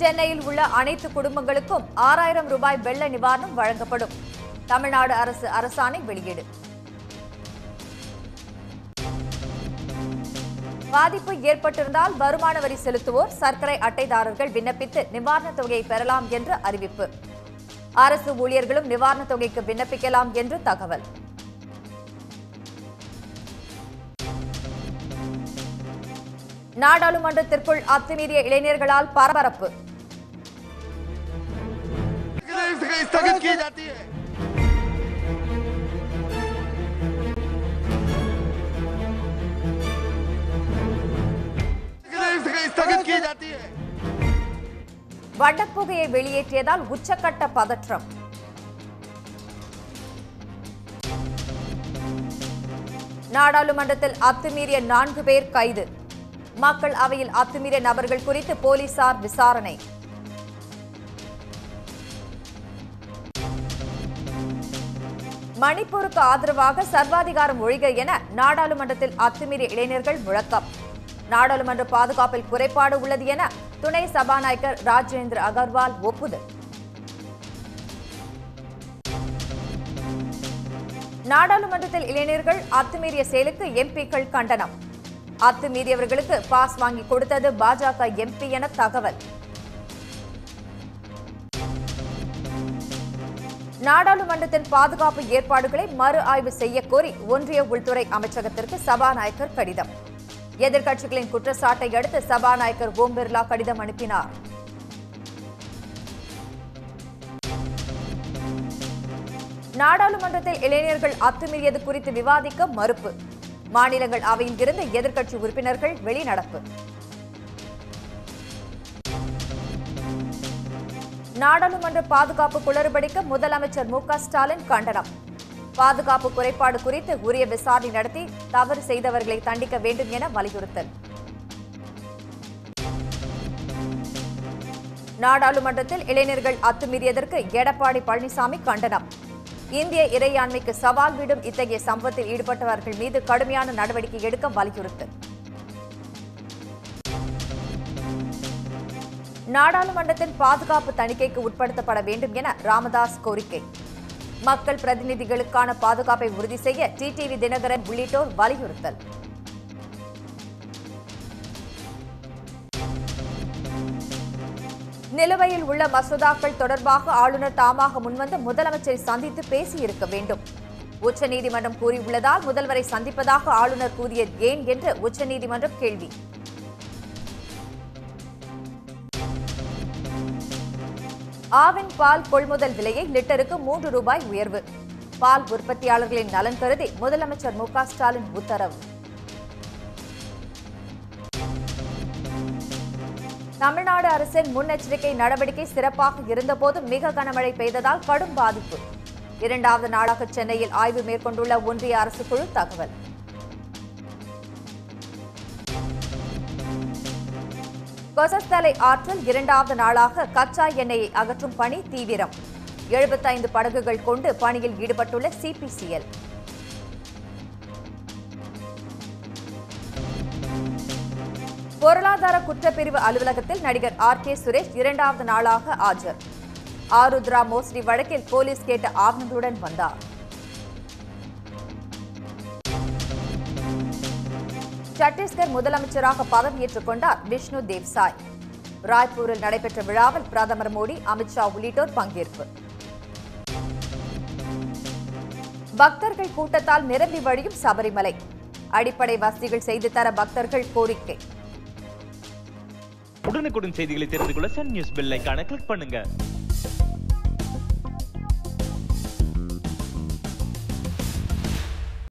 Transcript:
சென்னையில் உள்ள அனைத்து குடும்பங்களுக்கும் ஆறாயிரம் ரூபாய் வெள்ள நிவாரணம் வழங்கப்படும் தமிழ்நாடு அரசு அரசாணை வெளியீடு பாதிப்பு ஏற்பட்டிருந்தால் வருமான வரி செலுத்துவோர் சர்க்கரை அட்டைதாரர்கள் விண்ணப்பித்து நிவாரணத் தொகையை பெறலாம் என்று அறிவிப்பு அரசு ஊழியர்களும் நிவாரணத் தொகைக்கு விண்ணப்பிக்கலாம் என்று தகவல் நாடாளுமன்றத்திற்குள் அத்துமீறிய இளைஞர்களால் பரபரப்பு स्थगित की जाती है स्थगित की जाती है வண்டப்புகையை வெளியேற்றியதால் உச்சக்கட்ட பதற்றம் நாடாளுமன்றத்தில் அத்துமீறிய நான்கு பேர் கைது மக்கள் அவையில் அத்துமீறிய நபர்கள் குறித்து போலீசார் விசாரணை மணிப்பூருக்கு ஆதரவாக சர்வாதிகாரம் ஒழிக என நாடாளுமன்றத்தில் அத்துமீறிய இளைஞர்கள் முழக்கம் நாடாளுமன்ற பாதுகாப்பில் குறைபாடு உள்ளது என துணை சபாநாயகர் ராஜேந்திர அகர்வால் ஒப்புதல் நாடாளுமன்றத்தில் இளைஞர்கள் அத்துமீறிய செயலுக்கு எம்பிக்கள் கண்டனம் அத்துமீறியவர்களுக்கு பாஸ் வாங்கி கொடுத்தது பாஜக எம்பி என தகவல் நாடாளுமன்றத்தின் பாதுகாப்பு ஏற்பாடுகளை மறு ஆய்வு செய்ய கோரி ஒன்றிய உள்துறை அமைச்சகத்திற்கு சபாநாயகர் கடிதம் எதிர்க்கட்சிகளின் குற்றச்சாட்டை அடுத்து சபாநாயகர் ஓம் பிர்லா கடிதம் அனுப்பினார் நாடாளுமன்றத்தில் இளைஞர்கள் அத்துமீறியது குறித்து விவாதிக்க மறுப்பு மாநிலங்கள் அவையில் இருந்து எதிர்க்கட்சி உறுப்பினர்கள் வெளிநடப்பு நாடாளுமன்ற பாதுகாப்பு குளறுபடிக்க முதலமைச்சர் மு க ஸ்டாலின் கண்டனம் பாதுகாப்பு குறைபாடு குறித்து உரிய விசாரணை நடத்தி தவறு செய்தவர்களை தண்டிக்க வேண்டும் என வலியுறுத்தல் நாடாளுமன்றத்தில் இளைஞர்கள் அத்துமீறியதற்கு எடப்பாடி பழனிசாமி கண்டனம் இந்திய இறையாண்மைக்கு சவால் விடும் இத்தகைய சம்பவத்தில் ஈடுபட்டவர்கள் மீது கடுமையான நடவடிக்கை எடுக்க வலியுறுத்தல் நாடாளுமன்றத்தின் பாதுகாப்பு தணிக்கைக்கு உட்படுத்தப்பட வேண்டும் என ராமதாஸ் கோரிக்கை மக்கள் பிரதிநிதிகளுக்கான பாதுகாப்பை உறுதி செய்ய டிடிவி தினகரன் உள்ளிட்டோர் வலியுறுத்தல் நிலுவையில் உள்ள மசோதாக்கள் தொடர்பாக ஆளுநர் தாமாக முன்வந்து முதலமைச்சரை சந்தித்து பேசியிருக்க வேண்டும் உச்சநீதிமன்றம் கூறியுள்ளதால் முதல்வரை சந்திப்பதாக ஆளுநர் கூறியது ஏன் என்று உச்சநீதிமன்றம் கேள்வி ஆவின் பால் கொள்முதல் விலையை லிட்டருக்கு மூன்று ரூபாய் உயர்வு பால் உற்பத்தியாளர்களின் நலன் கருதி முதலமைச்சர் மு க ஸ்டாலின் உத்தரவு தமிழ்நாடு அரசின் முன்னெச்சரிக்கை நடவடிக்கை சிறப்பாக இருந்தபோதும் மிக கனமழை பெய்ததால் கடும் பாதிப்பு இரண்டாவது நாளாக சென்னையில் ஆய்வு மேற்கொண்டுள்ள ஒன்றிய அரசு குழு தகவல் கொசஸ்தலை ஆற்றில் இரண்டாவது நாளாக கச்சா எண்ணெயை அகற்றும் பணி தீவிரம் எழுபத்தைந்து படகுகள் கொண்டு பணியில் ஈடுபட்டுள்ள சிபிசிஎல் பொருளாதார குற்றப்பிரிவு அலுவலகத்தில் நடிகர் ஆர் கே சுரேஷ் இரண்டாவது நாளாக ஆஜர் ஆருத்ரா மோசடி வழக்கில் போலீஸ் கேட்ட ஆவணங்களுடன் வந்தார் சத்தீஸ்கர் முதலமைச்சராக பதவியேற்றுக் கொண்டார் விஷ்ணு தேவ்சாய் ராய்ப்பூரில் நடைபெற்ற விழாவில் பிரதமர் மோடி அமித்ஷா உள்ளிட்டோர் பங்கேற்பு பக்தர்கள் கூட்டத்தால் நிரம்பி வழியும் சபரிமலை அடிப்படை வசதிகள் செய்து தர பக்தர்கள் கோரிக்கை உடனுக்குடன் செய்திகளை தெரிந்து கொள்ள சன் நியூஸ் பெல் ஐகானை கிளிக் பண்ணுங்க